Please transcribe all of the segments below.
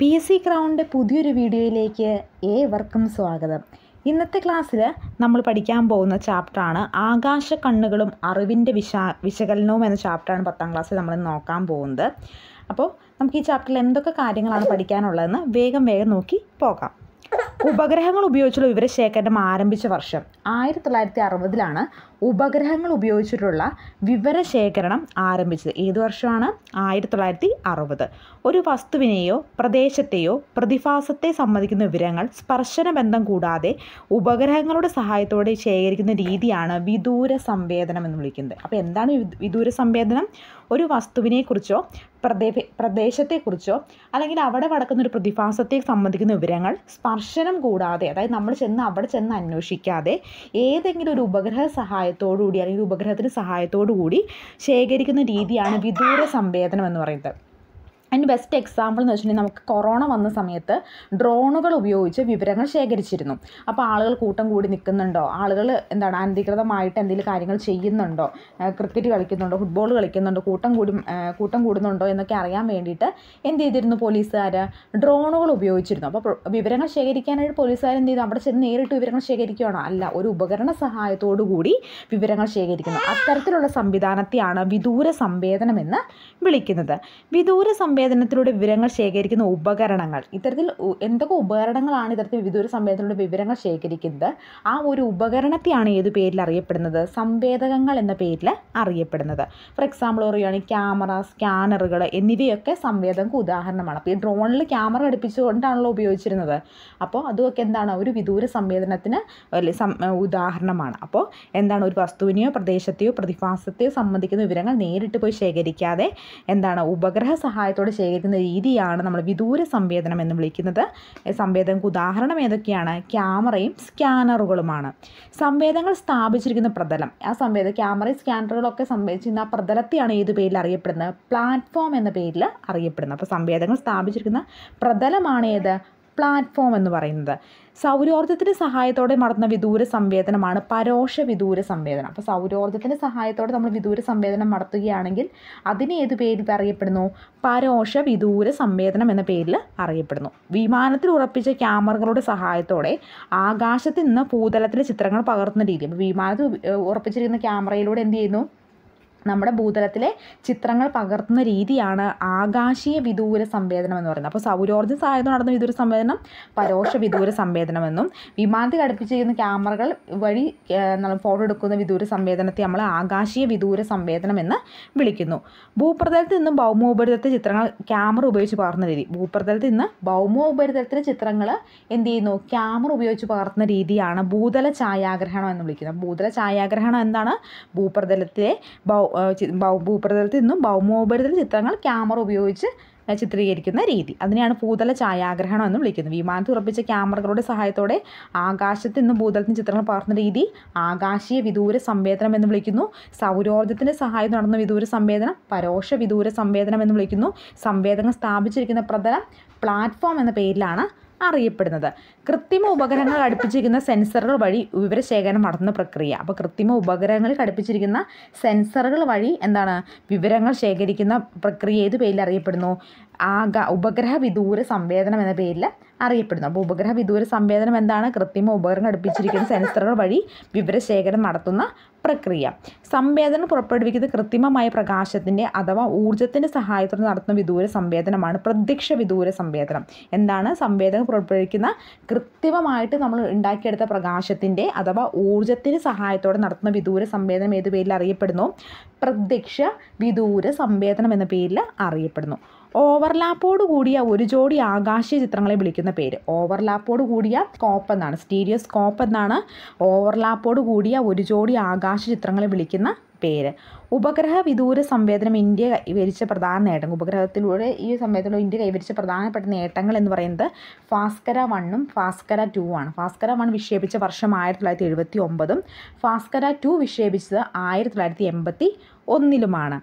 P S C ക്രൗണിൻ്റെ പുതിയൊരു വീഡിയോയിലേക്ക് ഏവർക്കും സ്വാഗതം ഇന്നത്തെ ക്ലാസ്സിൽ നമ്മൾ പഠിക്കാൻ പോകുന്ന ചാപ്റ്ററാണ് ആകാശ കണ്ണുകളും അറിവിൻ്റെ വിശാ വിശകലനവും എന്ന ചാപ്റ്ററാണ് പത്താം ക്ലാസ്സിൽ നമ്മൾ നോക്കാൻ പോകുന്നത് അപ്പോൾ നമുക്ക് ഈ ചാപ്റ്ററിൽ എന്തൊക്കെ കാര്യങ്ങളാണ് പഠിക്കാനുള്ളതെന്ന് വേഗം വേഗം നോക്കി പോകാം ഉപഗ്രഹങ്ങൾ ഉപയോഗിച്ചുള്ള വിവരശേഖരണം ആരംഭിച്ച വർഷം ആയിരത്തി തൊള്ളായിരത്തി അറുപതിലാണ് ഉപഗ്രഹങ്ങൾ ഉപയോഗിച്ചിട്ടുള്ള വിവരശേഖരണം ആരംഭിച്ചത് ഏത് വർഷമാണ് ആയിരത്തി തൊള്ളായിരത്തി അറുപത് ഒരു വസ്തുവിനെയോ പ്രദേശത്തെയോ പ്രതിഭാസത്തെ സംബന്ധിക്കുന്ന വിവരങ്ങൾ സ്പർശന ബന്ധം കൂടാതെ ഉപഗ്രഹങ്ങളുടെ സഹായത്തോടെ ശേഖരിക്കുന്ന രീതിയാണ് വിദൂര സംവേദനം എന്ന് വിളിക്കുന്നത് അപ്പോൾ എന്താണ് വിദ്- വിദൂര സംവേദനം ഒരു വസ്തുവിനെക്കുറിച്ചോ പ്രദേ പ്രദേശത്തെക്കുറിച്ചോ അല്ലെങ്കിൽ അവിടെ നടക്കുന്ന ഒരു പ്രതിഭാസത്തെ സംബന്ധിക്കുന്ന വിവരങ്ങൾ സ്പർശനം കൂടാതെ അതായത് നമ്മൾ ചെന്ന് അവിടെ ചെന്ന് അന്വേഷിക്കാതെ ഏതെങ്കിലും ഒരു ഉപഗ്രഹ സഹായത്തോടു കൂടി അല്ലെങ്കിൽ ഉപഗ്രഹത്തിൻ്റെ സഹായത്തോടു കൂടി ശേഖരിക്കുന്ന രീതിയാണ് വിദൂര സംവേദനം എന്ന് പറയുന്നത് അതിന് ബെസ്റ്റ് എക്സാമ്പിൾ എന്ന് വെച്ചിട്ടുണ്ടെങ്കിൽ നമുക്ക് കൊറോണ വന്ന സമയത്ത് ഡ്രോണുകൾ ഉപയോഗിച്ച് വിവരങ്ങൾ ശേഖരിച്ചിരുന്നു അപ്പോൾ ആളുകൾ കൂട്ടം കൂടി നിൽക്കുന്നുണ്ടോ ആളുകൾ എന്താണ് അനധികൃതമായിട്ട് എന്തെങ്കിലും കാര്യങ്ങൾ ചെയ്യുന്നുണ്ടോ ക്രിക്കറ്റ് കളിക്കുന്നുണ്ടോ ഫുട്ബോൾ കളിക്കുന്നുണ്ടോ കൂട്ടം കൂടി ആ, കൂട്ടം കൂടുന്നുണ്ടോ എന്നൊക്കെ അറിയാൻ വേണ്ടിയിട്ട് എന്ത് ചെയ്തിരുന്നു പോലീസുകാർ ഡ്രോണുകൾ ഉപയോഗിച്ചിരുന്നു അപ്പോൾ പ്ര- വിവരങ്ങൾ ശേഖരിക്കാനായിട്ട് പോലീസുകാർ എന്ത് ചെയ്തു അവിടെ ചെന്ന് നേരിട്ട് വിവരങ്ങൾ ശേഖരിക്കുകയാണോ അല്ല ഒരു ഉപകരണ സഹായത്തോടു കൂടി വിവരങ്ങൾ ശേഖരിക്കുന്നു അത്തരത്തിലുള്ള സംവിധാനത്തെയാണ് വിദൂര സംവേദനം എന്ന് വിളിക്കുന്നത് വിദൂര സംവേദനത്തിലൂടെ വിവരങ്ങൾ ശേഖരിക്കുന്ന ഉപകരണങ്ങൾ ഇത്തരത്തിൽ ഉ- എന്തൊക്കെ ഉപകരണങ്ങളാണ് ഇത്തരത്തിൽ വിദൂര സംവേദനത്തിലൂടെ വിവരങ്ങൾ ശേഖരിക്കുന്നത് ആ ഒരു ഉപകരണത്തെയാണ് ഏത് പേരിൽ അറിയപ്പെടുന്നത് സംവേദകങ്ങൾ എന്ന പേരിൽ അറിയപ്പെടുന്നത് ഫോർ എക്സാമ്പിൾ പറയുകയാണെങ്കിൽ ക്യാമറ സ്കാനറുകൾ എന്നിവയൊക്കെ സംവേദനക്ക് ഉദാഹരണമാണ് അപ്പോൾ ഈ ഡ്രോണിൽ ക്യാമറ ഘടിപ്പിച്ചുകൊണ്ടാണല്ലോ ഉപയോഗിച്ചിരുന്നത് അപ്പോൾ അതുമൊക്കെ എന്താണ് ഒരു വിദൂര സംവേദനത്തിന് അല്ലെ സം ഉദാഹരണമാണ് അപ്പോൾ എന്താണ് ഒരു വസ്തുവിനെയോ പ്രദേശത്തെയോ പ്രതിഭാസത്തെയോ സംബന്ധിക്കുന്ന വിവരങ്ങൾ നേരിട്ട് പോയി ശേഖരിക്കാതെ എന്താണ് ഉപഗ്രഹ സഹായത്തോടെ ശേഖരിക്കുന്ന രീതിയാണ് നമ്മൾ വിദൂര സംവേദനം എന്ന് വിളിക്കുന്നത് ഏ, സംവേദനക്ക് ഉദാഹരണം ഏതൊക്കെയാണ് ക്യാമറയും സ്കാനറുകളുമാണ് സംവേദനങ്ങൾ സ്ഥാപിച്ചിരിക്കുന്ന പ്രതലം ആ സംവേദ ക്യാമറയും സ്കാനറുകളൊക്കെ സംഭവിച്ചിരുന്ന ആ പ്രതലത്തെയാണ് ഏത് പേരിൽ അറിയപ്പെടുന്നത് പ്ലാറ്റ്ഫോം എന്ന പേരിൽ അറിയപ്പെടുന്നത് അപ്പോൾ സംവേദനങ്ങൾ സ്ഥാപിച്ചിരിക്കുന്ന പ്രതലമാണ് ഏത് പ്ലാറ്റ്ഫോം എന്ന് പറയുന്നത് സൗരോർജ്ജത്തിൻ്റെ സഹായത്തോടെ നടത്തുന്ന വിദൂര സംവേദനമാണ് പരോക്ഷ വിദൂര സംവേദനം അപ്പോൾ സൗരോർജ്ജത്തിൻ്റെ സഹായത്തോടെ നമ്മൾ വിദൂര സംവേദനം നടത്തുകയാണെങ്കിൽ അതിന് ഏത് പേരിൽ അറിയപ്പെടുന്നു പരോക്ഷ വിദൂര സംവേദനം എന്ന പേരിൽ അറിയപ്പെടുന്നു വിമാനത്തിൽ ഉറപ്പിച്ച ക്യാമറകളുടെ സഹായത്തോടെ ആകാശത്ത് നിന്ന് ഭൂതലത്തിലെ ചിത്രങ്ങൾ പകർത്തുന്ന രീതി അപ്പോൾ വിമാനത്തിൽ ഉപ- ഏഹ് ഉറപ്പിച്ചിരിക്കുന്ന ക്യാമറയിലൂടെ എന്ത് ചെയ്യുന്നു നമ്മുടെ ഭൂതലത്തിലെ ചിത്രങ്ങൾ പകർത്തുന്ന രീതിയാണ് ആകാശീയ വിദൂര സംവേദനം എന്ന് പറയുന്നത് അപ്പോൾ സൗരോർജ്ജ സഹായത്തോടെ നടന്ന വിദൂര സംവേദനം പരോക്ഷ വിദൂര സംവേദനമെന്നും വിമാനത്തിൽ ഘടിപ്പിച്ചിരിക്കുന്ന ക്യാമറകൾ വഴി ഏഹ്, നമ്മൾ ഫോട്ടോ എടുക്കുന്ന വിദൂര സംവേദനത്തെ നമ്മൾ ആകാശീയ വിദൂര സംവേദനം എന്ന് വിളിക്കുന്നു ഭൂപ്രതലത്തിൽ നിന്നും ഭൗമോപരിതലത്തിലെ ചിത്രങ്ങൾ ക്യാമറ ഉപയോഗിച്ച് പകർത്തുന്ന രീതി ഭൂപ്രതലത്തിൽ നിന്ന് ഭൗമോപരിതലത്തിലെ ചിത്രങ്ങൾ എന്ത് ചെയ്യുന്നു ക്യാമറ ഉപയോഗിച്ച് പകർത്തുന്ന രീതിയാണ് ഭൂതല ഛായാഗ്രഹണം എന്ന് വിളിക്കുന്നത് ഭൂതല ഛായാഗ്രഹണം എന്താണ് ഭൂപ്രതലത്തിലെ ഭൗ ആ, ചി- ഭൗ ഭൂപ്രതലത്തിൽ നിന്നും ഭൗമോപരിതല ചിത്രങ്ങൾ ക്യാമറ ഉപയോഗിച്ച് ആ, ചിത്രീകരിക്കുന്ന രീതി അതിനെയാണ് ഭൂതല ഛായാഗ്രഹണം എന്ന് വിളിക്കുന്നത് വിമാനത്തിൽ ഉറപ്പിച്ച ക്യാമറകളുടെ സഹായത്തോടെ ആകാശത്ത് നിന്ന് ഭൂതലത്തിന് ചിത്രങ്ങൾ പകർത്തുന്ന രീതി ആകാശീയ വിദൂര സംവേദനം എന്ന് വിളിക്കുന്നു സൗരോർജ്ജത്തിൻ്റെ സഹായം നടന്ന വിദൂര സംവേദനം പരോക്ഷ വിദൂര സംവേദനം എന്ന് വിളിക്കുന്നു സംവേദനം സ്ഥാപിച്ചിരിക്കുന്ന പ്രതലം പ്ലാറ്റ്ഫോം എന്ന പേരിലാണ് അറിയപ്പെടുന്നത് കൃത്രിമ ഉപകരണങ്ങൾ ഘടിപ്പിച്ചിരിക്കുന്ന സെൻസറുകൾ വഴി വിവരശേഖരണം നടത്തുന്ന പ്രക്രിയ അപ്പോൾ കൃത്രിമ ഉപകരണങ്ങളിൽ ഘടിപ്പിച്ചിരിക്കുന്ന സെൻസറുകൾ വഴി എന്താണ് വിവരങ്ങൾ ശേഖരിക്കുന്ന പ്രക്രിയ ഏത് പേരിൽ അറിയപ്പെടുന്നു ആക ഉപഗ്രഹ വിദൂര സംവേദനം എന്ന പേരിൽ അറിയപ്പെടുന്നു അപ്പോൾ ഉപഗ്രഹ വിദൂര സംവേദനം എന്താണ് കൃത്രിമ ഉപകരണം ഘടിപ്പിച്ചിരിക്കുന്ന സെൻസറുകൾ വഴി വിവരശേഖരണം നടത്തുന്ന പ്രക്രിയ സംവേദനം പുറപ്പെടുവിക്കുന്ന കൃത്രിമമായ പ്രകാശത്തിൻ്റെ അഥവാ ഊർജ്ജത്തിൻ്റെ സഹായത്തോടെ നടത്തുന്ന വിദൂര സംവേദനമാണ് പ്രത്യക്ഷ വിദൂര സംവേദനം എന്താണ് സംവേദനം പുറപ്പെടുവിക്കുന്ന കൃത്രിമമായിട്ട് നമ്മൾ ഉണ്ടാക്കിയെടുത്ത പ്രകാശത്തിൻ്റെ അഥവാ ഊർജ്ജത്തിൻ്റെ സഹായത്തോടെ നടത്തുന്ന വിദൂര സംവേദനം ഏത് പേരിൽ അറിയപ്പെടുന്നു പ്രത്യക്ഷ വിദൂര സംവേദനം എന്ന പേരിൽ അറിയപ്പെടുന്നു ഓവർലാപ്പോട് കൂടിയ ഒരു ജോഡി ആകാശീയ ചിത്രങ്ങളെ വിളിക്കുന്ന പേര് ഓവർലാപ്പോട് കൂടിയ സ്കോപ്പ് എന്നാണ് സ്റ്റീരിയോ സ്കോപ്പ് എന്നാണ് ഓവർലാപ്പോട് കൂടിയ ഒരു ജോഡി ആകാശ ചിത്രങ്ങളെ വിളിക്കുന്ന പേര് ഉപഗ്രഹ വിദൂര സംവേദനം ഇന്ത്യ കൈവരിച്ച പ്രധാന നേട്ടം ഉപഗ്രഹത്തിലൂടെ ഈ സംവേദനത്തിലൂടെ ഇന്ത്യ കൈവരിച്ച പ്രധാനപ്പെട്ട നേട്ടങ്ങൾ എന്ന് പറയുന്നത് ഫാസ്കര വണ്ണും ഫാസ്കര ടു ആണ് ഫാസ്കര വൺ വിക്ഷേപിച്ച വർഷം ആയിരത്തി തൊള്ളായിരത്തി എഴുപത്തി ഒമ്പതും ഫാസ്കര ടു വിക്ഷേപിച്ചത് ആയിരത്തി തൊള്ളായിരത്തി എൺപത്തി ഒന്നിലുമാണ്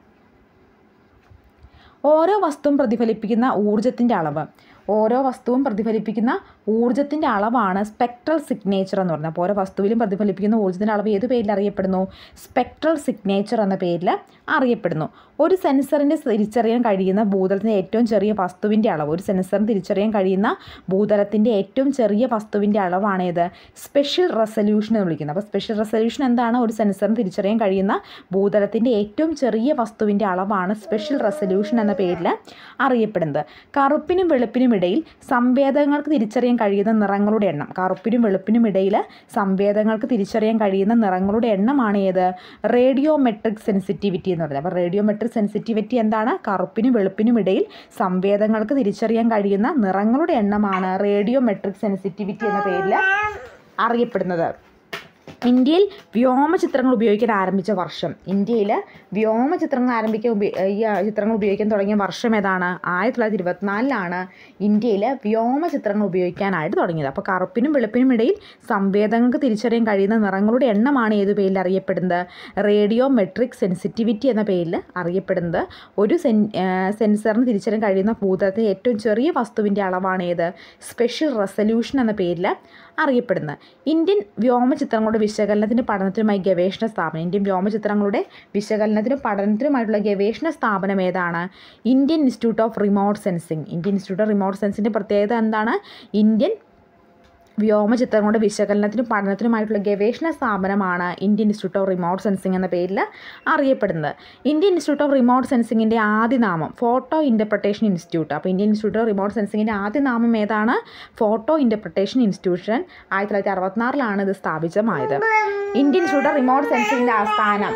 ഓരോ വസ്തുവും പ്രതിഫലിപ്പിക്കുന്ന ഊർജത്തിൻ്റെ അളവ് ഓരോ വസ്തുവും പ്രതിഫലിപ്പിക്കുന്ന ഊർജ്ജത്തിൻ്റെ അളവാണ് സ്പെക്ട്രൽ സിഗ്നേച്ചർ എന്ന് പറയുന്നത് അപ്പോൾ ഓരോ വസ്തുവിലും പ്രതിഫലിപ്പിക്കുന്ന ഊർജ്ജത്തിൻ്റെ അളവ് ഏത് പേരിൽ അറിയപ്പെടുന്നു സ്പെക്ട്രൽ സിഗ്നേച്ചർ എന്ന പേരിൽ അറിയപ്പെടുന്നു ഒരു സെൻസറിൻ്റെ തിരിച്ചറിയാൻ കഴിയുന്ന ഭൂതലത്തിൻ്റെ ഏറ്റവും ചെറിയ വസ്തുവിൻ്റെ അളവ് ഒരു സെൻസറിന് തിരിച്ചറിയാൻ കഴിയുന്ന ഭൂതലത്തിൻ്റെ ഏറ്റവും ചെറിയ വസ്തുവിൻ്റെ അളവാണേത് സ്പെഷ്യൽ റെസൊല്യൂഷൻ എന്ന് വിളിക്കുന്നത് അപ്പോൾ സ്പെഷ്യൽ റെസൊല്യൂഷൻ എന്താണ് ഒരു സെൻസറിന് തിരിച്ചറിയാൻ കഴിയുന്ന ഭൂതലത്തിൻ്റെ ഏറ്റവും ചെറിയ വസ്തുവിൻ്റെ അളവാണ് സ്പെഷ്യൽ റെസൊല്യൂഷൻ എന്ന പേരിൽ അറിയപ്പെടുന്നത് കറുപ്പിനും വെളുപ്പിനും ഇടയിൽ സംവേദകങ്ങൾക്ക് തിരിച്ചറിയാൻ കഴിയുന്ന നിറങ്ങളുടെ എണ്ണം കറുപ്പിനും വെളുപ്പിനും ഇടയിൽ സംവേദകങ്ങൾക്ക് തിരിച്ചറിയാൻ കഴിയുന്ന നിറങ്ങളുടെ എണ്ണമാണ് ഏത് റേഡിയോമെട്രിക് സെൻസിറ്റിവിറ്റി എന്ന് പറയുന്നത് അപ്പോൾ റേഡിയോമെട്രിക് സെൻസിറ്റിവിറ്റി എന്താണ് കറുപ്പിനും വെളുപ്പിനും ഇടയിൽ സംവേദകങ്ങൾക്ക് തിരിച്ചറിയാൻ കഴിയുന്ന നിറങ്ങളുടെ എണ്ണമാണ് റേഡിയോമെട്രിക് സെൻസിറ്റിവിറ്റി എന്ന പേരിൽ അറിയപ്പെടുന്നത് ഇന്ത്യയിൽ വ്യോമചിത്രങ്ങൾ ഉപയോഗിക്കാൻ ആരംഭിച്ച വർഷം ഇന്ത്യയിൽ വ്യോമചിത്രങ്ങൾ ആരംഭിക്കാൻ ഉപയോ ഈ ചിത്രങ്ങൾ ഉപയോഗിക്കാൻ തുടങ്ങിയ വർഷം ഏതാണ് ആയിരത്തി തൊള്ളായിരത്തി ഇരുപത്തിനാലിലാണ് ഇന്ത്യയിൽ വ്യോമചിത്രങ്ങൾ ഉപയോഗിക്കാനായിട്ട് തുടങ്ങിയത് അപ്പോൾ കറുപ്പിനും വെളുപ്പിനും ഇടയിൽ സംവേദങ്ങൾക്ക് തിരിച്ചറിയാൻ കഴിയുന്ന നിറങ്ങളുടെ എണ്ണമാണ് ഏത് പേരിൽ അറിയപ്പെടുന്നത് റേഡിയോ മെട്രിക് സെൻസിറ്റിവിറ്റി എന്ന പേരിൽ അറിയപ്പെടുന്നത് ഒരു സെൻ സെൻസറിന് തിരിച്ചറിയാൻ കഴിയുന്ന ഭൂതലത്തിൻ്റെ ഏറ്റവും ചെറിയ വസ്തുവിൻ്റെ അളവാണ് ഏത് സ്പെഷ്യൽ റെസൊല്യൂഷൻ എന്ന പേരിൽ അറിയപ്പെടുന്നത് ഇന്ത്യൻ വ്യോമചിത്രങ്ങളുടെ വിശകലനത്തിന് പഠനത്തിനുമായി ഗവേഷണ സ്ഥാപനം ഇന്ത്യൻ വ്യോമചിത്രങ്ങളുടെ വിശകലനത്തിനും പഠനത്തിനുമായിട്ടുള്ള ഗവേഷണ സ്ഥാപനം ഏതാണ് Indian Institute of Remote Sensing Indian Institute of Remote സെൻസിൻ്റെ പ്രത്യേകത എന്താണ് ഇന്ത്യൻ വ്യോമചിത്രങ്ങളുടെ വിശകലനത്തിനും പഠനത്തിനുമായിട്ടുള്ള ഗവേഷണ സ്ഥാപനമാണ് Indian Institute of Remote Sensing എന്ന പേരിൽ അറിയപ്പെടുന്നത് ഇന്ത്യൻ ഇൻസ്റ്റിറ്റ്യൂട്ട് ഓഫ് റിമോട്ട് സെൻസിങ്ങിൻ്റെ ആദ്യ നാമം ഫോട്ടോ ഇൻ്റർപ്രിട്ടേഷൻ ഇൻസ്റ്റിറ്റ്യൂട്ട് അപ്പോൾ ഇന്ത്യൻ ഇൻസ്റ്റിറ്റ്യൂട്ട് ഓഫ് റിമോട്ട് സെൻസിങ്ങിൻ്റെ ആദ്യ നാമം ഏതാണ് ഫോട്ടോ ഇൻ്റർപ്രിട്ടേഷൻ ഇൻസ്റ്റിറ്റ്യൂഷൻ ആയിരത്തി തൊള്ളായിരത്തി അറുപത്തിനാറിലാണ് ഇത് സ്ഥാപിതമായത് ഇന്ത്യൻ ഇൻസ്റ്റിറ്റ്യൂട്ട് ഓഫ് റിമോട്ട് സെൻസിങ്ങിൻ്റെ ആസ്ഥാനം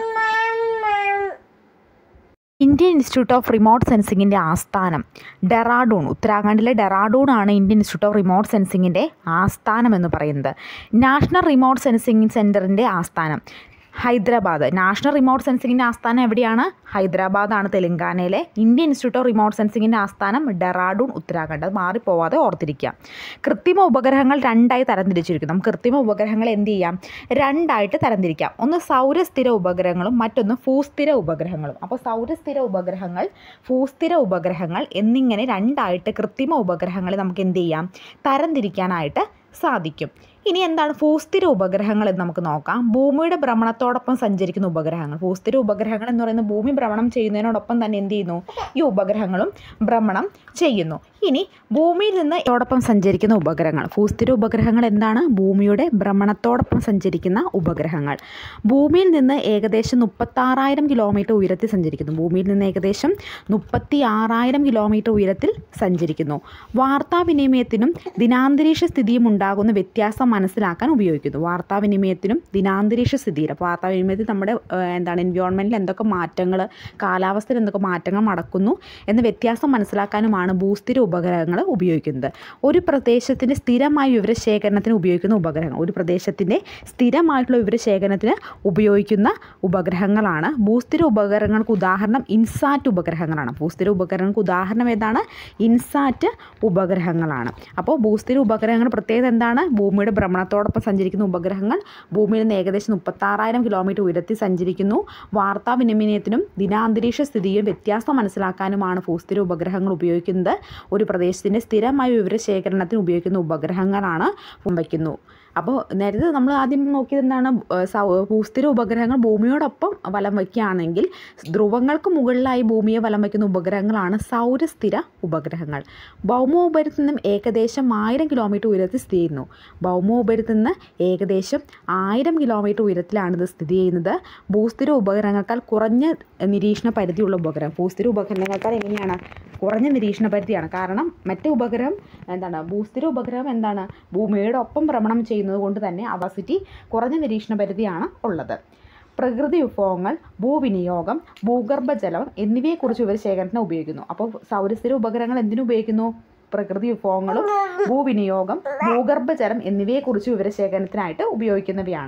ഇന്ത്യൻ ഇൻസ്റ്റിറ്റ്യൂട്ട് ഓഫ് റിമോട്ട് സെൻസിങ്ങിൻ്റെ ആസ്ഥാനം ഡെറാഡൂൺ ഉത്തരാഖണ്ഡിലെ ഡെറാഡൂൺ ആണ് ഇന്ത്യൻ ഇൻസ്റ്റിറ്റ്യൂട്ട് ഓഫ് റിമോട്ട് സെൻസിങ്ങിൻ്റെ ആസ്ഥാനം എന്ന് പറയുന്നത് നാഷണൽ റിമോട്ട് സെൻസിങ് സെൻറ്ററിൻ്റെ ആസ്ഥാനം ഹൈദരാബാദ് നാഷണൽ റിമോട്ട് സെൻസിങ്ങിൻ്റെ ആസ്ഥാനം എവിടെയാണ് ഹൈദരാബാദാണ് തെലങ്കാനയിലെ ഇന്ത്യൻ ഇൻസ്റ്റിറ്റ്യൂട്ട് ഓഫ് റിമോട്ട് സെൻസിങ്ങിൻ്റെ ആസ്ഥാനം ഡെറാഡൂൺ ഉത്തരാഖണ്ഡ് അത് മാറിപ്പോവാതെ ഓർത്തിരിക്കുക കൃത്രിമ ഉപഗ്രഹങ്ങൾ രണ്ടായി തരംതിരിച്ചിരിക്കുന്നു നമുക്ക് കൃത്രിമ ഉപഗ്രഹങ്ങൾ എന്ത് ചെയ്യാം രണ്ടായിട്ട് തരംതിരിക്കാം ഒന്ന് സൗരസ്ഥിര ഉപഗ്രഹങ്ങളും മറ്റൊന്ന് ഭൂസ്ഥിര ഉപഗ്രഹങ്ങളും അപ്പോൾ സൗരസ്ഥിര ഉപഗ്രഹങ്ങൾ ഭൂസ്ഥിര ഉപഗ്രഹങ്ങൾ എന്നിങ്ങനെ രണ്ടായിട്ട് കൃത്രിമ ഉപഗ്രഹങ്ങളെ നമുക്ക് എന്ത് ചെയ്യാം തരംതിരിക്കാനായിട്ട് സാധിക്കും ഇനി എന്താണ് ഭൂസ്ഥിര ഉപഗ്രഹങ്ങൾ എന്ന് നമുക്ക് നോക്കാം ഭൂമിയുടെ ഭ്രമണത്തോടൊപ്പം സഞ്ചരിക്കുന്ന ഉപഗ്രഹങ്ങൾ ഭൂസ്ഥിര ഉപഗ്രഹങ്ങൾ എന്ന് പറയുന്നത് ഭൂമി ഭ്രമണം ചെയ്യുന്നതിനോടൊപ്പം തന്നെ എന്ത് ചെയ്യുന്നു ഈ ഉപഗ്രഹങ്ങളും ഭ്രമണം ചെയ്യുന്നു ഇനി ഭൂമിയിൽ നിന്ന് ഇതോടൊപ്പം സഞ്ചരിക്കുന്ന ഉപഗ്രഹങ്ങൾ ഭൂസ്ഥിര ഉപഗ്രഹങ്ങൾ എന്താണ് ഭൂമിയുടെ ഭ്രമണത്തോടൊപ്പം സഞ്ചരിക്കുന്ന ഉപഗ്രഹങ്ങൾ ഭൂമിയിൽ നിന്ന് ഏകദേശം മുപ്പത്താറായിരം കിലോമീറ്റർ ഉയരത്തിൽ സഞ്ചരിക്കുന്നു ഭൂമിയിൽ നിന്ന് ഏകദേശം മുപ്പത്തി ആറായിരം കിലോമീറ്റർ ഉയരത്തിൽ സഞ്ചരിക്കുന്നു വാർത്താവിനിമയത്തിനും ദിനാന്തരീക്ഷ സ്ഥിതിയും ഉണ്ടാകുന്ന വ്യത്യാസം മനസ്സിലാക്കാൻ ഉപയോഗിക്കുന്നു വാർത്താവിനിമയത്തിനും ദിനാന്തരീക്ഷ സ്ഥിതിയിൽ അപ്പോൾ വാർത്താവിനിമയത്തിൽ നമ്മുടെ ഏഹ്, എന്താണ് എൻവയോൺമെൻറ്റിൽ എന്തൊക്കെ മാറ്റങ്ങൾ കാലാവസ്ഥയിൽ എന്തൊക്കെ മാറ്റങ്ങൾ നടക്കുന്നു എന്ന വ്യത്യാസം മനസ്സിലാക്കാനുമാണ് ഭൂസ്ഥിര ഉപഗ്രഹങ്ങൾ ഉപയോഗിക്കുന്നത് ഒരു പ്രദേശത്തിൻ്റെ സ്ഥിരമായ വിവരശേഖരണത്തിന് ഉപയോഗിക്കുന്ന ഉപഗ്രഹങ്ങൾ ഒരു പ്രദേശത്തിൻ്റെ സ്ഥിരമായിട്ടുള്ള വിവരശേഖരണത്തിന് ഉപയോഗിക്കുന്ന ഉപഗ്രഹങ്ങളാണ് ഭൂസ്ഥിര ഉപഗ്രഹങ്ങൾക്ക് ഉദാഹരണം ഇൻസാറ്റ് ഉപഗ്രഹങ്ങളാണ് ഭൂസ്ഥിര ഉപഗ്രഹങ്ങൾക്ക് ഉദാഹരണം ഏതാണ് ഇൻസാറ്റ് ഉപഗ്രഹങ്ങളാണ് അപ്പോൾ ഭൂസ്ഥിര ഉപഗ്രഹങ്ങളുടെ പ്രത്യേകത എന്താണ് ഭൂമിയുടെ ഭ്രമണത്തോടൊപ്പം സഞ്ചരിക്കുന്ന ഉപഗ്രഹങ്ങൾ ഭൂമിയിൽ നിന്ന് ഏകദേശം മുപ്പത്താറായിരം കിലോമീറ്റർ ഉയരത്തിൽ സഞ്ചരിക്കുന്നു വാർത്താവിനിമയത്തിനും ദിനാന്തരീക്ഷ സ്ഥിതിയും വ്യത്യാസം മനസ്സിലാക്കാനുമാണ് ഭൂസ്ഥിര ഉപഗ്രഹങ്ങൾ ഉപയോഗിക്കുന്നത് ഒരു പ്രദേശത്തിൻ്റെ സ്ഥിരമായ വിവരശേഖരണത്തിന് ഉപയോഗിക്കുന്ന ഉപഗ്രഹങ്ങളാണ് വയ്ക്കുന്നു അപ്പോൾ നേരത്തെ നമ്മൾ ആദ്യം നോക്കിയത് എന്താണ് ഏഹ് സൗ- ഭൂസ്ഥിര ഉപഗ്രഹങ്ങൾ ഭൂമിയോടൊപ്പം വലം വയ്ക്കുകയാണെങ്കിൽ ധ്രുവങ്ങൾക്ക് മുകളിലായി ഭൂമിയെ വലം വയ്ക്കുന്ന ഉപഗ്രഹങ്ങളാണ് സൗരസ്ഥിര ഉപഗ്രഹങ്ങൾ ഭൗമോപരിതത്തിൽ നിന്നും ഏകദേശം ആയിരം കിലോമീറ്റർ ഉയരത്തിൽ സ്ഥിതി ചെയ്യുന്നു ഭൗമോപരിതത്തിൽ നിന്ന് ഏകദേശം ആയിരം കിലോമീറ്റർ ഉയരത്തിലാണ് ഇത് സ്ഥിതി ചെയ്യുന്നത് ഭൂസ്ഥിര ഉപഗ്രഹങ്ങളെക്കാൾ കുറഞ്ഞ നിരീക്ഷണ പരിധിയുള്ള ഉപഗ്രഹം ഭൂസ്ഥിര ഉപഗ്രഹങ്ങളെക്കാൾ എങ്ങനെയാണ് കുറഞ്ഞ നിരീക്ഷണ പരിധിയാണ് കാരണം മറ്റേ ഉപഗ്രഹം എന്താണ് ഭൂസ്ഥിര ഉപഗ്രഹം എന്താണ് ഭൂമിയുടെ ഒപ്പം ഭ്രമണം ചെയ്യുന്നത് കൊണ്ട് തന്നെ അവസിറ്റി കുറഞ്ഞ നിരീക്ഷണ പരിധിയാണ് ഉള്ളത് പ്രകൃതി വിഭവങ്ങൾ ഭൂവിനിയോഗം ഭൂഗർഭജലം എന്നിവയെക്കുറിച്ച് വിവരശേഖരണത്തിന് ഉപയോഗിക്കുന്നു അപ്പോൾ സൗരസ്ഥിര ഉപഗ്രഹങ്ങൾ എന്തിനു ഉപയോഗിക്കുന്നു പ്രകൃതി വിഭവങ്ങളും ഭൂവിനിയോഗം ഭൂഗർഭജലം എന്നിവയെക്കുറിച്ച് വിവരശേഖരണത്തിനായിട്ട് ഉപയോഗിക്കുന്നവയാണ്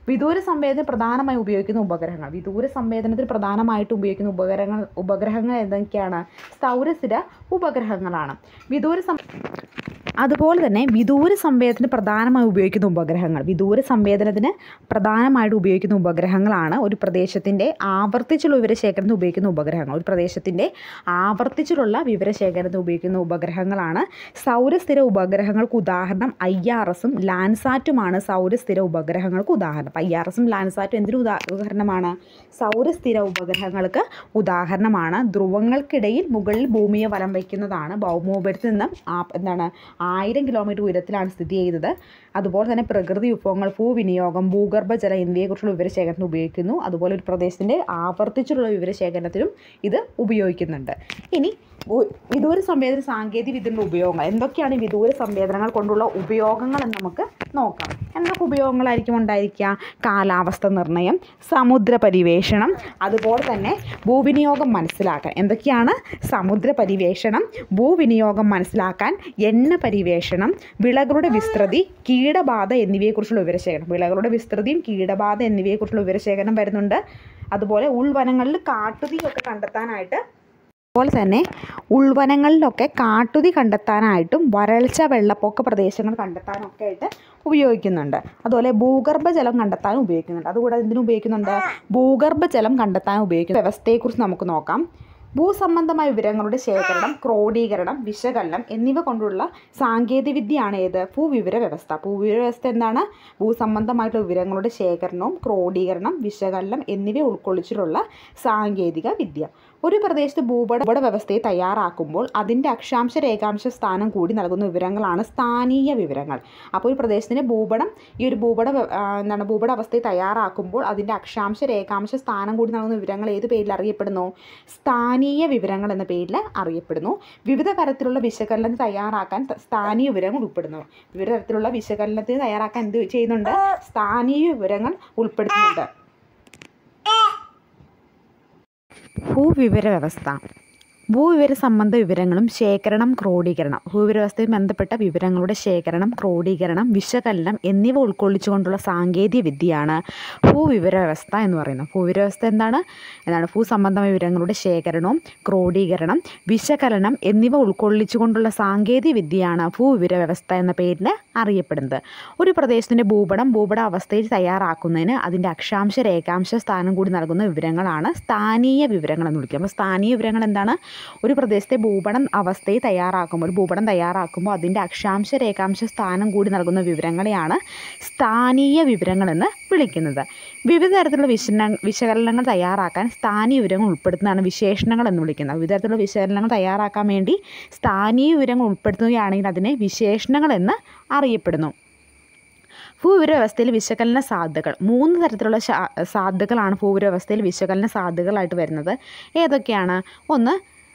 വിദൂര സംവേദനത്തിന് പ്രധാനമായി ഉപയോഗിക്കുന്ന ഉപഗ്രഹങ്ങൾ വിദൂര സംവേദനത്തിന് പ്രധാനമായിട്ട് ഉപയോഗിക്കുന്ന ഉപഗ്രഹങ്ങൾ ഉപഗ്രഹങ്ങൾ എന്തൊക്കെയാണ് സൗരസ്ഥിര ഉപഗ്രഹങ്ങളാണ് വിദൂര സം അതുപോലെ തന്നെ വിദൂര സംവേദനത്തിന് പ്രധാനമായി ഉപയോഗിക്കുന്ന ഉപഗ്രഹങ്ങൾ വിദൂര സംവേദനത്തിന് പ്രധാനമായിട്ട് ഉപയോഗിക്കുന്ന ഉപഗ്രഹങ്ങളാണ് ഒരു പ്രദേശത്തിൻ്റെ ആവർത്തിച്ചുള്ള വിവരശേഖരണത്തിന് ഉപയോഗിക്കുന്ന ഉപഗ്രഹങ്ങൾ ഒരു പ്രദേശത്തിൻ്റെ ആവർത്തിച്ചുള്ള വിവരശേഖരണത്തിന് ഉപയോഗിക്കുന്ന ഉപഗ്രഹങ്ങളാണ് സൗരസ്ഥിര ഉപഗ്രഹങ്ങൾക്ക് ഉദാഹരണം ഐ ആർ എസും ലാൻസാറ്റുമാണ് സൗരസ്ഥിര ഉപഗ്രഹങ്ങൾക്ക് ഉദാഹരണം ഐ ആർ എസും ലാൻസാറ്റും എന്തിനു ഉദാ ഉദാഹരണമാണ് സൗരസ്ഥിര ഉപഗ്രഹങ്ങൾക്ക് ഉദാഹരണമാണ് ധ്രുവങ്ങൾക്കിടയിൽ മുകളിൽ ഭൂമിയെ വലം വയ്ക്കുന്നതാണ് ഭൗമോപരിതത്തിൽ നിന്നും ആ എന്താണ് ആയിരം കിലോമീറ്റർ ഉയരത്തിലാണ് സ്ഥിതി ചെയ്യുന്നത് അതുപോലെ തന്നെ പ്രകൃതി വിഭവങ്ങൾ ഭൂവിനിയോഗം ഭൂഗർഭജലം എന്നിവയെക്കുറിച്ചുള്ള വിവരശേഖരണത്തിന് ഉപയോഗിക്കുന്നു അതുപോലെ ഒരു പ്രദേശത്തിൻ്റെ ആവർത്തിച്ചുള്ള വിവരശേഖരണത്തിനും ഇത് ഉപയോഗിക്കുന്നുണ്ട് ഇനി ഭൂ- വിദൂര സംവേദന സാങ്കേതിക വിദ്യയുടെ ഉപയോഗങ്ങൾ എന്തൊക്കെയാണ് ഈ വിദൂര സംവേദനങ്ങൾ കൊണ്ടുള്ള ഉപയോഗങ്ങൾ എന്ന് നമുക്ക് നോക്കാം എന്തൊക്കെ ഉപയോഗങ്ങളായിരിക്കും ഉണ്ടായിരിക്കുക കാലാവസ്ഥ നിർണ്ണയം സമുദ്ര പരിവേഷണം അതുപോലെ തന്നെ ഭൂവിനിയോഗം മനസ്സിലാക്കാൻ എന്തൊക്കെയാണ് സമുദ്ര പരിവേഷണം ഭൂവിനിയോഗം മനസ്സിലാക്കാൻ എണ്ണ പരിവേഷണം വിളകളുടെ വിസ്തൃതി കീടബാധ എന്നിവയെക്കുറിച്ചുള്ള വിവരശേഖരണം വിളകളുടെ വിസ്തൃതിയും കീടബാധ എന്നിവയെക്കുറിച്ചുള്ള വിവരശേഖരണം വരുന്നുണ്ട് അതുപോലെ ഉൾവനങ്ങളിൽ കാട്ടുതീയൊക്കെ കണ്ടെത്താനായിട്ട് അതുപോലെ തന്നെ ഉൾവനങ്ങളിലൊക്കെ കാട്ടുതീ കണ്ടെത്താനായിട്ടും വരൾച്ച വെള്ളപ്പൊക്ക പ്രദേശങ്ങൾ കണ്ടെത്താനൊക്കെ ആയിട്ട് ഉപയോഗിക്കുന്നുണ്ട് അതുപോലെ ഭൂഗർഭജലം കണ്ടെത്താനും ഉപയോഗിക്കുന്നുണ്ട് അതുകൂടാതെ എന്തിനു ഉപയോഗിക്കുന്നുണ്ട് ഭൂഗർഭജലം കണ്ടെത്താൻ ഉപയോഗിക്കുന്ന വ്യവസ്ഥയെക്കുറിച്ച് നമുക്ക് നോക്കാം ഭൂസംബന്ധമായ വിവരങ്ങളുടെ ശേഖരണം ക്രോഡീകരണം വിശകലനം എന്നിവ കൊണ്ടുള്ള സാങ്കേതികവിദ്യയാണ് ഏത് ഭൂവിവര വ്യവസ്ഥ ഭൂവിവര വ്യവസ്ഥ എന്താണ് ഭൂസംബന്ധമായിട്ടുള്ള വിവരങ്ങളുടെ ശേഖരണവും ക്രോഡീകരണം വിശകലനം എന്നിവ ഉൾക്കൊള്ളിച്ചിട്ടുള്ള സാങ്കേതിക വിദ്യ ഒരു പ്രദേശത്ത് ഭൂപട ഭൂപട വ്യവസ്ഥയെ തയ്യാറാക്കുമ്പോൾ അതിൻ്റെ അക്ഷാംശ രേഖാംശ സ്ഥാനം കൂടി നൽകുന്ന വിവരങ്ങളാണ് സ്ഥാനീയ വിവരങ്ങൾ അപ്പോൾ ഒരു പ്രദേശത്തിൻ്റെ ഭൂപടം ഈ ഒരു ഭൂപട വ്യ- ആ, എന്താണ് ഭൂപട അവസ്ഥയെ തയ്യാറാക്കുമ്പോൾ അതിൻ്റെ അക്ഷാംശ രേഖാംശ സ്ഥാനം കൂടി നൽകുന്ന വിവരങ്ങൾ ഏത് പേരിൽ അറിയപ്പെടുന്നു സ്ഥാനീയ വിവരങ്ങൾ എന്ന പേരിൽ അറിയപ്പെടുന്നു വിവിധ തരത്തിലുള്ള വിശകലനം തയ്യാറാക്കാൻ ത- സ്ഥാനീയ വിവരങ്ങൾ ഉൾപ്പെടുന്നു വിവിധ തരത്തിലുള്ള വിശകലനത്തിന് തയ്യാറാക്കാൻ എന്ത് ചെയ്യുന്നുണ്ട് സ്ഥാനീയ വിവരങ്ങൾ ഉൾപ്പെടുത്തുന്നുണ്ട് ഭൂവിവര വ്യവസ്ഥ ഭൂവിവര സംബന്ധ വിവരങ്ങളും ശേഖരണം ക്രോഡീകരണം ഭൂവിവര വ്യവസ്ഥയിൽ ബന്ധപ്പെട്ട വിവരങ്ങളുടെ ശേഖരണം ക്രോഡീകരണം വിശകലനം എന്നിവ ഉൾക്കൊള്ളിച്ചുകൊണ്ടുള്ള സാങ്കേതിക വിദ്യയാണ് ഭൂവിവര വ്യവസ്ഥ എന്ന് പറയുന്നത് ഭൂവിവര വ്യവസ്ഥ എന്താണ് എന്താണ് ഭൂസംബന്ധമായ വിവരങ്ങളുടെ ശേഖരണവും ക്രോഡീകരണം വിശകലനം എന്നിവ ഉൾക്കൊള്ളിച്ചുകൊണ്ടുള്ള സാങ്കേതിക വിദ്യയാണ് ഭൂവിവര വ്യവസ്ഥ എന്ന പേരിൽ അറിയപ്പെടുന്നത് ഒരു പ്രദേശത്തിൻ്റെ ഭൂപടം ഭൂപട അവസ്ഥയിൽ തയ്യാറാക്കുന്നതിന് അതിൻ്റെ അക്ഷാംശ രേഖാംശ സ്ഥാനം കൂടി നൽകുന്ന വിവരങ്ങളാണ് സ്ഥാനീയ വിവരങ്ങൾ എന്ന് വിളിക്കുക അപ്പോൾ സ്ഥാനീയ വിവരങ്ങൾ എന്താണ് ഒരു പ്രദേശത്തെ ഭൂപടം അവസ്ഥയിൽ തയ്യാറാക്കുമ്പോൾ ഒരു ഭൂപടം തയ്യാറാക്കുമ്പോൾ അതിൻ്റെ അക്ഷാംശ രേഖാംശ സ്ഥാനം കൂടി നൽകുന്ന വിവരങ്ങളെയാണ് സ്ഥാനീയ വിവരങ്ങളെന്ന് വിളിക്കുന്നത് വിവിധ തരത്തിലുള്ള വിശന വിശകലനങ്ങൾ തയ്യാറാക്കാൻ സ്ഥാനീയ വിവരങ്ങൾ ഉൾപ്പെടുത്തുന്നതാണ് വിശേഷണങ്ങൾ എന്ന് വിളിക്കുന്നത് വിവിധ തരത്തിലുള്ള വിശകലനങ്ങൾ തയ്യാറാക്കാൻ വേണ്ടി സ്ഥാനീയ വിവരങ്ങൾ ഉൾപ്പെടുത്തുകയാണെങ്കിൽ അതിനെ വിശേഷണങ്ങൾ എന്ന് അറിയപ്പെടുന്നു ഭൂവിവര വ്യവസ്ഥയിൽ വിശകലന സാധ്യതകൾ മൂന്ന് തരത്തിലുള്ള ശാ- സാധ്യതകളാണ് ഭൂവിവര വ്യവസ്ഥയിൽ വിശകലന സാധ്യതകളായിട്ട് വരുന്നത് ഏതൊക്കെയാണ് ഒന്ന്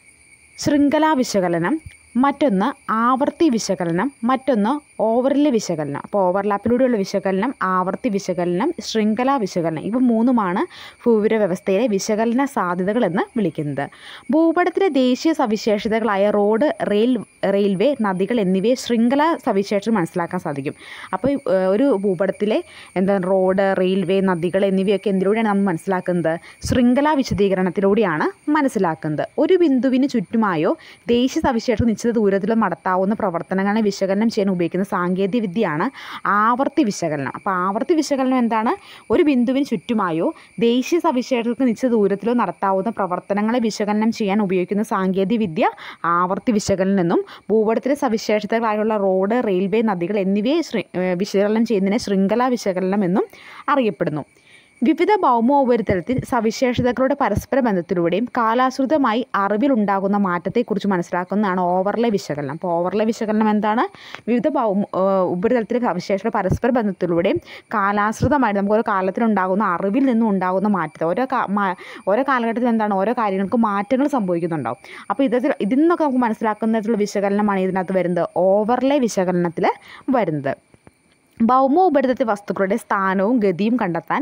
ശൃംഖലാ വിശകലനം മറ്റൊന്ന് ആവർത്തി വിശകലനം മറ്റൊന്ന് ഓവർലെ വിശകലനം അപ്പോൾ ഓവർലാപ്പിലൂടെയുള്ള വിശകലനം ആവർത്തി വിശകലനം ശൃംഖലാ വിശകലനം ഇവ മൂന്നുമാണ് ഭൂവിവര വ്യവസ്ഥയിലെ വിശകലന സാധ്യതകൾ എന്ന് വിളിക്കുന്നത് ഭൂപടത്തിലെ ദേശീയ സവിശേഷതകളായ റോഡ് റെയിൽ റെയിൽവേ നദികൾ എന്നിവയെ ശൃംഖല സവിശേഷത മനസ്സിലാക്കാൻ സാധിക്കും അപ്പോൾ ഏഹ്, ഒരു ഭൂപടത്തിലെ എന്താ റോഡ് റെയിൽവേ നദികൾ എന്നിവയൊക്കെ എന്തിലൂടെയാണ് നമ്മൾ മനസ്സിലാക്കുന്നത് ശൃംഖലാ വിശദീകരണത്തിലൂടെയാണ് മനസ്സിലാക്കുന്നത് ഒരു ബിന്ദുവിന് ചുറ്റുമായോ ദേശീയ സവിശേഷത നിശ്ചിത ദൂരത്തിലോ നടത്താവുന്ന പ്രവർത്തനങ്ങളെ വിശകലനം ചെയ്യാൻ ഉപയോഗിക്കുന്ന സാങ്കേതിക വിദ്യയാണ് ആവർത്തി വിശകലനം അപ്പോൾ ആവർത്തി വിശകലനം എന്താണ് ഒരു ബിന്ദുവിന് ചുറ്റുമായോ ദേശീയ സവിശേഷതക്ക് നിശ്ചിത ദൂരത്തിലോ നടത്താവുന്ന പ്രവർത്തനങ്ങളെ വിശകലനം ചെയ്യാൻ ഉപയോഗിക്കുന്ന സാങ്കേതിക വിദ്യ ആവർത്തി വിശകലനം എന്നും ഭൂപടത്തിലെ സവിശേഷതകളായുള്ള റോഡ് റെയിൽവേ നദികൾ എന്നിവയെ ശൃ- ഏഹ് വിശകലനം ചെയ്യുന്നതിനെ ശൃംഖലാ വിശകലനം എന്നും അറിയപ്പെടുന്നു വിവിധ ഭൗമോപരിതലത്തിൽ സവിശേഷതകളുടെ പരസ്പര ബന്ധത്തിലൂടെയും കാലാശ്രിതമായി അറിവിലുണ്ടാകുന്ന മാറ്റത്തെക്കുറിച്ച് മനസ്സിലാക്കുന്നതാണ് ഓവർലേ വിശകലനം അപ്പോൾ ഓവർലേ വിശകലനം എന്താണ് വിവിധ ഭൗമ ഏഹ് ഉപരിതലത്തിലെ സവിശേഷത പരസ്പര ബന്ധത്തിലൂടെയും കാലാശ്രിതമായിട്ട് നമുക്ക് ഓരോ കാലത്തിലുണ്ടാകുന്ന അറിവിൽ നിന്നും ഉണ്ടാകുന്ന മാറ്റത്തെ ഓരോ കാ- മാ- ഓരോ കാലഘട്ടത്തിൽ എന്താണ് ഓരോ കാര്യങ്ങൾക്ക് മാറ്റങ്ങൾ സംഭവിക്കുന്നുണ്ടാവും അപ്പോൾ ഇതിൽ ഇതിൽ നിന്നൊക്കെ നമുക്ക് മനസ്സിലാക്കുന്ന തരത്തിലുള്ള വിശകലനമാണ് ഇതിനകത്ത് വരുന്നത് ഓവർലേ വിശകലനത്തിൽ വരുന്നത് ഭൗമ ഉപരിതലത്തെ വസ്തുക്കളുടെ സ്ഥാനവും ഗതിയും കണ്ടെത്താൻ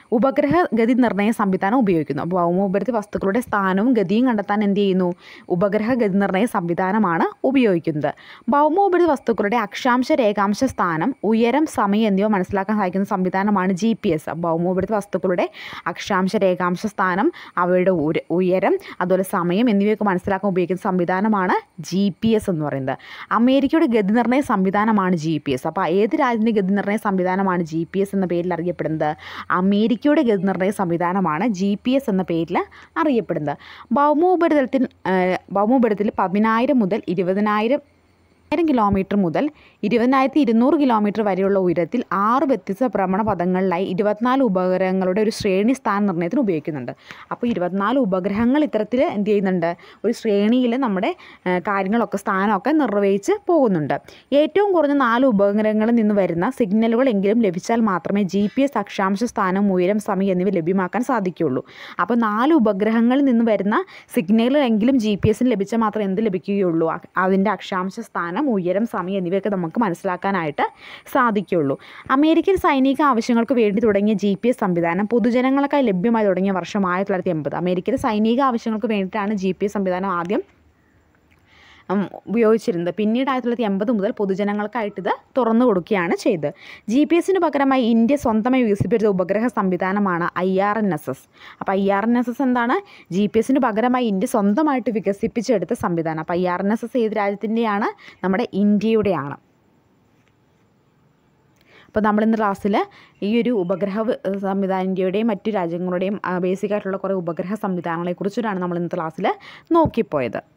ഉപഗ്രഹ ഗതി നിർണ്ണയ സംവിധാനം ഉപയോഗിക്കുന്നു അപ്പോൾ ഭൗമോപരിതല വസ്തുക്കളുടെ സ്ഥാനവും ഗതിയും കണ്ടെത്താൻ എന്ത് ചെയ്യുന്നു ഉപഗ്രഹ ഗതി നിർണ്ണയ സംവിധാനമാണ് ഉപയോഗിക്കുന്നത് ഭൗമോപരിതല വസ്തുക്കളുടെ അക്ഷാംശ രേഖാംശ സ്ഥാനം ഉയരം സമയം എന്നിവ മനസ്സിലാക്കാൻ സഹായിക്കുന്ന സംവിധാനമാണ് ജി പി എസ് ഭൗമോപരിതല വസ്തുക്കളുടെ അക്ഷാംശ രേഖാംശ സ്ഥാനം അവയുടെ ഉര- ഉയരം അതുപോലെ സമയം എന്നിവയൊക്കെ മനസ്സിലാക്കാൻ ഉപയോഗിക്കുന്ന സംവിധാനമാണ് ജി പി എസ് എന്ന് പറയുന്നത് അമേരിക്കയുടെ ഗതി നിർണ്ണയ സംവിധാനമാണ് ജി പി എസ് അപ്പോൾ ഏത് രാജ്യത്തിൻ്റെ ഗതി നിർണ്ണയ സംവിധാനമാണ് ജി പി എസ് എന്ന പേരിൽ അറിയപ്പെടുന്നത് അമേരിക്കയുടെ ഗതി നിർണ്ണയ സംവിധാനമാണ് ജി പി എസ് എന്ന പേരിൽ അറിയപ്പെടുന്നത് ഭൗമോപരിതലത്തിൽ ഏഹ്, ഭൗമോപരിതലത്തിൽ പതിനായിരം മുതൽ ഇരുപതിനായിരം ആയിരം കിലോമീറ്റർ മുതൽ ഇരുപതിനായിരത്തി ഇരുന്നൂറ് കിലോമീറ്റർ വരെയുള്ള ഉയരത്തിൽ ആറ് വ്യത്യസ്ത ഭ്രമണ പഥങ്ങളിലായി ഇരുപത്തിനാല് ഉപഗ്രഹങ്ങളുടെ ഒരു ശ്രേണി സ്ഥാന നിർണ്ണയത്തിന് ഉപയോഗിക്കുന്നുണ്ട് അപ്പോൾ ഇരുപത്തിനാല് ഉപഗ്രഹങ്ങൾ ഇത്തരത്തിൽ എന്ത് ചെയ്യുന്നുണ്ട് ഒരു ശ്രേണിയിൽ നമ്മുടെ ആ, കാര്യങ്ങളൊക്കെ സ്ഥാനമൊക്കെ നിർവഹിച്ച് പോകുന്നുണ്ട് ഏറ്റവും കുറഞ്ഞ നാല് ഉപഗ്രഹങ്ങളിൽ നിന്ന് വരുന്ന സിഗ്നലുകളെങ്കിലും ലഭിച്ചാൽ മാത്രമേ ജി പി എസ് അക്ഷാംശ സ്ഥാനം ഉയരം സമയം എന്നിവ ലഭ്യമാക്കാൻ സാധിക്കുകയുള്ളൂ അപ്പോൾ നാല് ഉപഗ്രഹങ്ങളിൽ നിന്ന് വരുന്ന സിഗ്നലുകളെങ്കിലും ജി പി എസിന് ലഭിച്ചാൽ മാത്രമേ എന്ത് ലഭിക്കുകയുള്ളൂ അ- അതിൻ്റെ അക്ഷാംശ സ്ഥാനം ഉയരം സമയം എന്നിവയൊക്കെ നമുക്ക് മനസ്സിലാക്കാനായിട്ട് സാധിക്കുകയുള്ളൂ അമേരിക്കൻ സൈനിക ആവശ്യങ്ങൾക്ക് വേണ്ടി തുടങ്ങിയ ജി പി എസ് സംവിധാനം പൊതുജനങ്ങൾക്കായി ലഭ്യമായി തുടങ്ങിയ വർഷം ആയിരത്തി തൊള്ളായിരത്തി എൺപത് അമേരിക്കയിലെ സൈനിക ആവശ്യങ്ങൾക്ക് വേണ്ടിയിട്ടാണ് ജി പി എസ് സംവിധാനം ആദ്യം ഉം, ഉപയോഗിച്ചിരുന്നത് പിന്നീട് ആയിരത്തി തൊള്ളായിരത്തി എൺപത് മുതൽ പൊതുജനങ്ങൾക്കായിട്ട് ഇത് തുറന്നു കൊടുക്കുകയാണ് ചെയ്തത് ജി പി എസിന് പകരമായി ഇന്ത്യ സ്വന്തമായി വികസിപ്പിച്ച ഉപഗ്രഹ സംവിധാനമാണ് I R N S S അപ്പോൾ I R N S S എന്താണ് ജി പി എസിന് പകരമായി ഇന്ത്യ സ്വന്തമായിട്ട് വികസിപ്പിച്ചെടുത്ത സംവിധാനം അപ്പോൾ I R N S S ഏത് രാജ്യത്തിൻ്റെയാണ് നമ്മുടെ ഇന്ത്യയുടെയാണ് അപ്പോൾ നമ്മൾ ഇന്ന് ക്ലാസ്സിൽ ഈ ഒരു ഉപഗ്രഹ വ- സംവിധാന ഇന്ത്യയുടെയും മറ്റു രാജ്യങ്ങളുടെയും ബേസിക് ആയിട്ടുള്ള കുറേ ഉപഗ്രഹ സംവിധാനങ്ങളെക്കുറിച്ചിട്ടാണ് നമ്മൾ ഇന്നത്തെ ക്ലാസ്സിൽ നോക്കിപ്പോയത്